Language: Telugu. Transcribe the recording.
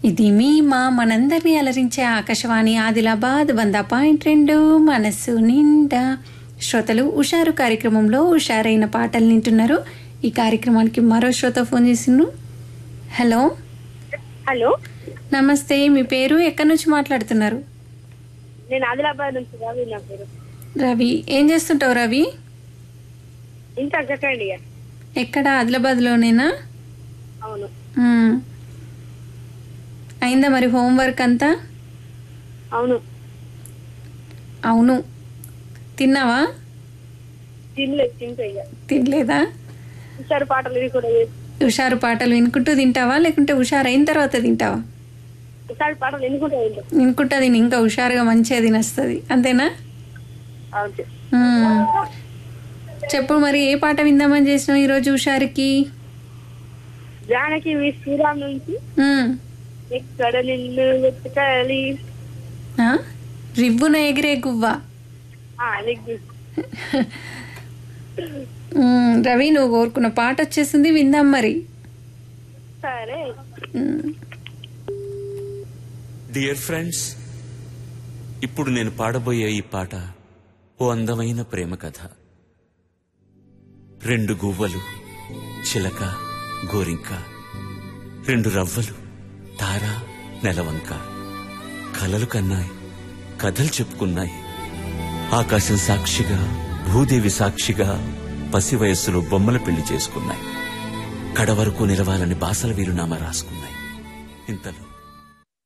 ఇది మీ మా మనందరినీ అలరించే ఆకాశవాణి ఆదిలాబాద్ వంద పాయింట్ రెండు మనస్సు నిండా శ్రోతలు ఉషారు కార్యక్రమంలో ఉషారైన పాటలు వింటున్నారు ఈ కార్యక్రమానికి మరో శ్రోత ఫోన్ చేసిండ్రు హలో హలో నమస్తే మీ పేరు ఎక్కడి నుంచి మాట్లాడుతున్నారు నేను ఆదిలాబాద్ నుంచి రవి నా పేరు రవి ఏం చేస్తుంటావు రవి ఇంటర్ సెకండ్ ఇయర్ ఎక్కడ ఆదిలాబాద్లోనేనా అవును మ్మ్. అయిందా మరి హోంవర్క్ అంతా అవును అవును తిన్నావా తినలేదు తింటా ఇక తినలేదా హుషారు పాటలు ఇవి కూడా చేసి హుషారు పాటలు వినుకుంటూ తింటావా లేకుంటే హుషారు అయిన తర్వాత తింటావా హుషారు పాటలు ఎన్నుకుంటా వింటాం వినుకుంటా తిని ఇంకా హుషారుగా మంచిగా తినస్తుంది అంతేనా ఓకే మ్మ్. చెప్పు మరి ఏ పాట విందామని చేసినావు ఈరోజు హుషారుకి జానకి వి శ్రీరామ్ నుంచి మ్మ్. ఎక్కడ నిన్ను వెతకాలి ఆ? రివ్వున ఎగిరే గువ్వ ఆ, నీకు మ్మ్. రవి నువ్వు కోరుకున్న పాట వచ్చేసింది విందాం మరి సరే మ్మ్. డియర్ ఫ్రెండ్స్ ఇప్పుడు నేను పాడబోయే ఈ పాట ఓ అందమైన ప్రేమ కథ రెండు గువ్వలు చిలక గోరింక రెండు రవ్వలు తార నెలవంక కలలు కన్నాయి కథలు చెప్పుకున్నాయి ఆకాశం సాక్షిగా భూదేవి సాక్షిగా పసి వయస్సులో బొమ్మల పెళ్లి చేసుకున్నాయి కడ వరకు నిలవాలని బాసల వీలునామా రాసుకున్నాయి ఇంతలో